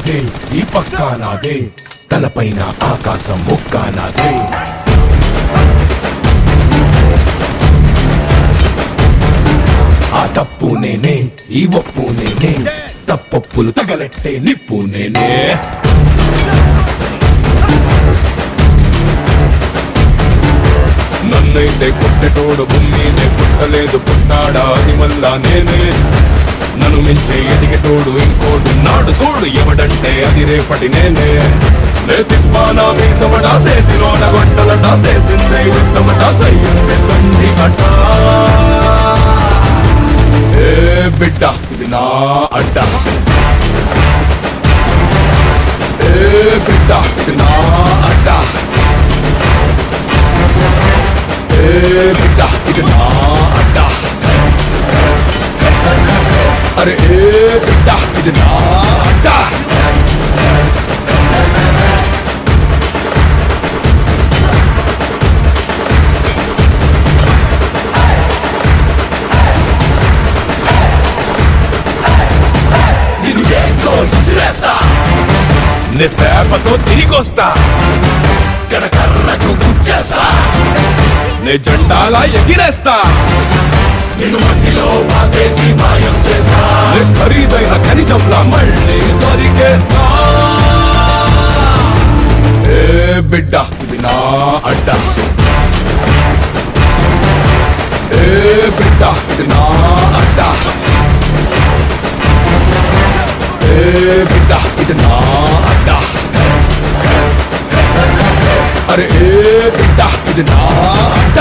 నాదే ఈ పక్క నాదే తలపైన ఆకాశం ముక్క నాదే ఆ తప్పు నేనే ఈ ఒప్పు నేనే తప్పప్పులు తగలెట్టే నిప్పు నేనే నన్నైతే పుట్టెటోడు భూమినే పుట్టలేదు పుట్టాడా అది మళ్ళా నేనే నన్ను మించే ఎదిగేటోడు ఇంకోడు నాడు చూడు ఎవడంటే అది రేపటి నేనే నే తిప్పానా మీసమటా సేతిలోన గొట్టలటా సేసిందే ఉత్తమటా సయ్యందే సంధి అట ఏ బిడ్డ ఇది నా అడ్డ ఏ బిడ్డ ఇది నా అడ్డ ఏ బిడ్డ ఇది నా అడ్డ అరే ఏ బిడ్డ ఇది నా అడ్డ నిన్ను ఏంట్లో విసిరేస్తా నీ సేపతో తిరిగొస్తా కరకర్రకు గుచ్చేస్తా నీ జెండాలా ఎగిరేస్తా నిన్ను మట్టిలో వాటేసి మాయం చేస్తా నీ ఖరీదైన ఖనిజంలా మళ్ళీ దొరికేస్తా ఏ బిడ్డ ఇది నా అడ్డ ఏ బిడ్డ ఇది నా అడ్డ ఏ బిడ్డ ఇది నా అడ్డ అరే ఏ బిడ్డ ఇది నా అడ్డ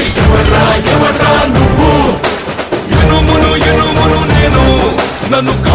ఎనుమును ఎనుమును నేను నన్ను